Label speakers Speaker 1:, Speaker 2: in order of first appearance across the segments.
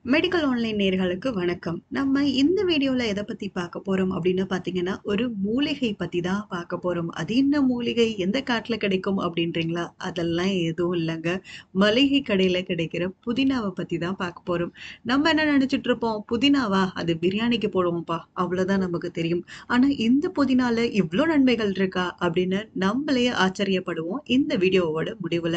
Speaker 1: Medical online நேர்களுக்கு வணக்கம். நம்ம இந்த வீடியோல எத பத்தி பார்க்க போறோம் அப்படின்னு பார்த்தீங்கன்னா, ஒரு மூலிகை பத்தி தான் பார்க்க போறோம். அது என்ன மூலிகை? எந்த காட்டுல கிடைக்கும் அப்படின்றீங்களா? அதெல்லாம் எதுவும் இல்லங்க. மளிகை கடையில கிடைக்கிற புதினாவ பத்தி தான் பார்க்க போறோம். நம்ம என்ன நெனச்சுட்டு இருப்போம், புதினாவா? அது பிரியாணிக்கு போடுவோம்ப்பா. அவ்வளோதான் நமக்கு தெரியும். ஆனா இந்த புதினால இவ்ளோ நன்மைகள் இருக்கா? அப்படின்னு நம்மளே ஆச்சரியப்படுவோம் இந்த வீடியோவோட முடிவுல.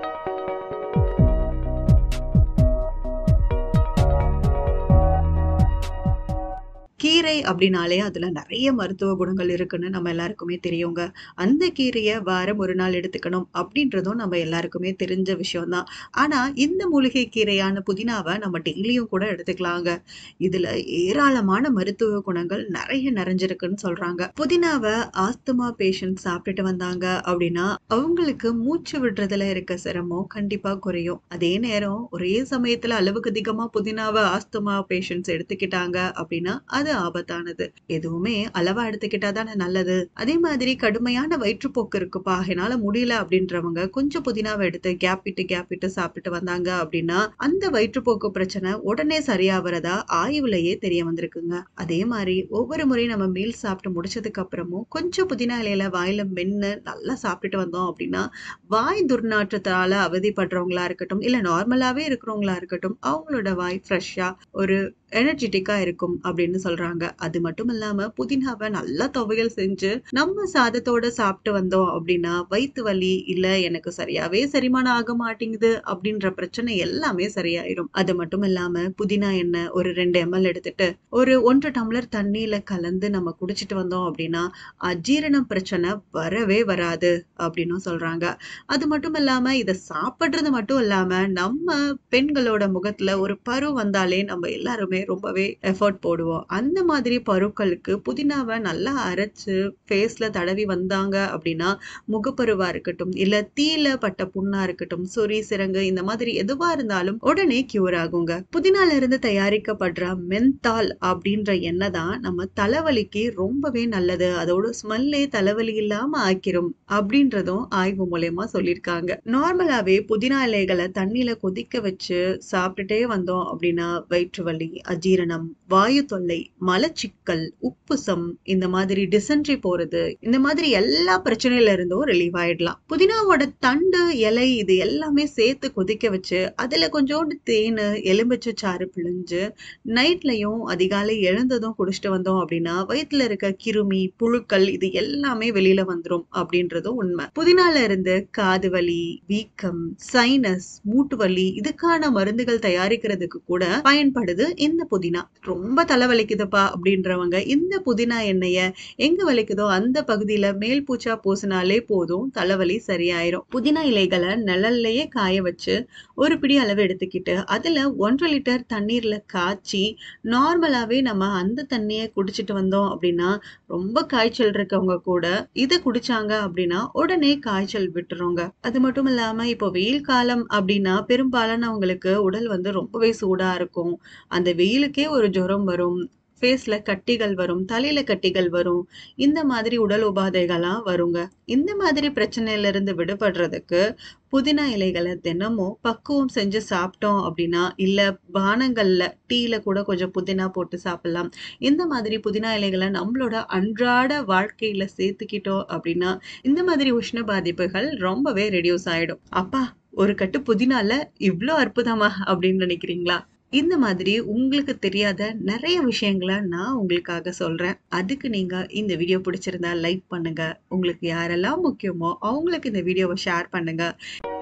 Speaker 1: கீரை அப்படின்னாலே அதுல நெறைய மருத்துவ குணங்கள் இருக்குன்னு நம்ம எல்லாருக்குமே தெரியுங்க. அந்த கீரைய வாரம் 1 நாள் எடுத்துக்கணும் அப்படின்றதும் நம்ம எல்லாருக்குமே தெரிஞ்ச விஷயம் தான். ஆனா இந்த மூலிகை கீரையான புதினாவ நம்ம டெய்லியும் கூட எடுத்துக்கலாங்க. இதுல ஏராளமான மருத்துவ குணங்கள் நெறைய நிறைஞ்சிருக்குன்னு சொல்றாங்க. புதினாவ ஆஸ்துமா பேஷண்ட் சாப்பிட்டுட்டு வந்தாங்க அப்படின்னா, அவங்களுக்கு மூச்சு விடுறதுல இருக்க சிரமம் கண்டிப்பா குறையும். அதே நேரம் ஒரே சமயத்துல அளவுக்கு அதிகமா புதினாவ ஆஸ்துமா பேஷண்ட்ஸ் எடுத்துக்கிட்டாங்க அப்படின்னா, அது ஆபத்தானது. எதுவுமே அளவா எடுத்துக்கிட்டா தானே நல்லது. அதே மாதிரி கடுமையான வயிற்றுப்போக்கு இருக்குப்பா, என்னால முடியல அப்படின்றவங்க கொஞ்சம் புதினாவ எடுத்து கேப் விட்டு, கேப் விட்டு சாப்பிட்டுட்டு வந்தாங்க அப்படின்னா, அந்த வயிற்றுப்போக்கு பிரச்சனை உடனே சரியாவறதா ஆய்வுலயே தெரிய வந்திருக்குங்க. அதே மாரி ஒவ்வொரு முறையும் நம்ம மீல் சாப்பிட்டு முடிச்சதுக்கு அப்புறமும் கொஞ்சம் புதினா இலையில வாயில மென்னு நல்லா சாப்பிட்டுட்டு வந்தோம் அப்படின்னா, வாய் துர்நாற்றத்தால அவதிப்படுறவங்களா இருக்கட்டும், இல்ல நார்மலாவே இருக்கிறவங்களா இருக்கட்டும், அவங்களோட வாய் ஃப்ரெஷ்ஷா ஒரு எனர்ஜிட்டிக்கா இருக்கும் அப்படின்னு சொல்றாங்க. அது மட்டும் இல்லாம புதினாவ நல்லா துவையல் செஞ்சு நம்ம சாதத்தோட சாப்பிட்டு வந்தோம் அப்படின்னா, வயித்து வலி, இல்ல எனக்கு சரியாவே செரிமானம் ஆக மாட்டேங்குது அப்படின்ற பிரச்சனை எல்லாமே சரியாயிரும். அது மட்டும் இல்லாம புதினா எண்ணெய் ஒரு 2 எம்எல் எடுத்துட்டு, ஒரு 1 டம்ளர் தண்ணீல கலந்து நம்ம குடிச்சிட்டு வந்தோம் அப்படின்னா, அஜீரணம் பிரச்சனை வரவே வராது அப்படின்னும் சொல்றாங்க. அது மட்டும் இல்லாம இத சாப்பிடுறது மட்டும் இல்லாம, நம்ம பெண்களோட முகத்துல ஒரு பரு வந்தாலே நம்ம எல்லாருமே ரொம்பவே எஃபோர்ட் போடுவோம். அந்த மாதிரி பருக்களுக்கு புதினாவ நல்லா அரைச்சு ஃபேஸ்ல தடவி வந்தாங்க அப்படின்னா, முகப்பருவா இருக்கட்டும், இல்ல தீயில பட்ட புண்ணா இருக்கட்டும், சொறி, சிரங்கு இந்த மாதிரி எதுவா இருந்தாலும் உடனே கியூர் ஆகுங்க. புதினால இருந்து தயாரிக்கப்படுற மென்தால் அப்படின்ற எண்ணெய் தான் நம்ம தலைவலிக்கு ரொம்பவே நல்லது. அதோட ஸ்மெல்லே தலைவலி இல்லாம ஆக்கிரும் அப்படின்றதும் ஆய்வு மூலியமா சொல்லியிருக்காங்க. நார்மலாவே புதினா இலைகள தண்ணீல கொதிக்க வச்சு சாப்பிட்டுட்டே வந்தோம் அப்படின்னா, வயிற்று வலி, அஜீரணம், வாயு தொல்லை, மலச்சிக்கல், உப்புசம் இந்த மாதிரி டிசென்ட்ரி போறது, இந்த மாதிரி எல்லா பிரச்சனையில இருந்தும் ரிலீவ் ஆயிடலாம். புதினாவோட தண்டு, இலை இது எல்லாமே சேர்த்து கொதிக்க வச்சு, அதுல கொஞ்சோண்டு தேனு, எலுமிச்சை சாறு பிழிஞ்சு, நைட்லயும் அதிகாலை எழுந்ததும் குடிச்சிட்டு வந்தோம் அப்படின்னா, வயித்துல இருக்க கிருமி, புழுக்கள் இது எல்லாமே வெளியில வந்துரும் அப்படின்றதும் உண்மை. புதினால இருந்து காது வலி, வீக்கம், சைனஸ், மூட்டு வலி இதுக்கான மருந்துகள் தயாரிக்கிறதுக்கு கூட பயன்படுது இந்த புதினா. ரொம்ப தலை வலிக்குதுப்பா அப்படின்றவங்க இந்த புதினா எண்ணெய எங்க வலிக்குதோ அந்த பகுதியில மேல் பூச்சா பூசினாலே போதும் தலைவலி சரியாயிரும். புதினா இலைகள நிழல்லயே காய வச்சு, ஒரு பிடி அளவு எடுத்துக்கிட்டு, அதுல 1 லிட்டர் தண்ணீர்ல காய்ச்சி, நார்மலாவே நம்ம அந்த தண்ணிய குடிச்சிட்டு வந்தோம் அப்படின்னா, ரொம்ப காய்ச்சல் இருக்கவங்க கூட இத குடிச்சாங்க அப்படின்னா, உடனே காய்ச்சல் விட்டுருங்க. அது மட்டும் இல்லாம இப்போ வெயில் காலம் அப்படின்னா, பெரும்பாலானவங்களுக்கு உடல் வந்து ரொம்பவே சூடா இருக்கும். அந்த வெயிலுக்கே ஒரு ஜுரம் வரும். ஃபேஸ்ல கட்டிகள் வரும், தலையில கட்டிகள் வரும். இந்த மாதிரி உடல் உபாதைகள்லாம் வருங்க. இந்த மாதிரி பிரச்சனையில இருந்து விடுபடுறதுக்கு புதினா இலைகள தினமும் பக்குவம் செஞ்சு சாப்பிட்டோம் அப்படின்னா, இல்ல பானங்கள்ல, டீல கூட கொஞ்சம் புதினா போட்டு சாப்பிடலாம். இந்த மாதிரி புதினா இலைகள நம்மளோட அன்றாட வாழ்க்கையில சேர்த்துக்கிட்டோம் அப்படின்னா, இந்த மாதிரி உஷ்ண பாதிப்புகள் ரொம்பவே ரெடியூஸ் ஆயிடும். அப்பா! ஒரு கட்டு புதினால இவ்ளோ அற்புதமா அப்படின்னு நினைக்கிறீங்களா? இந்த மாதிரி உங்களுக்கு தெரியாத நெறைய விஷயங்கள நான் உங்களுக்காக சொல்றேன். அதுக்கு நீங்க இந்த வீடியோ பிடிச்சிருந்தா லைக் பண்ணுங்க. உங்களுக்கு யாரெல்லாம் முக்கியமோ அவங்களுக்கு இந்த வீடியோவ ஷேர் பண்ணுங்க.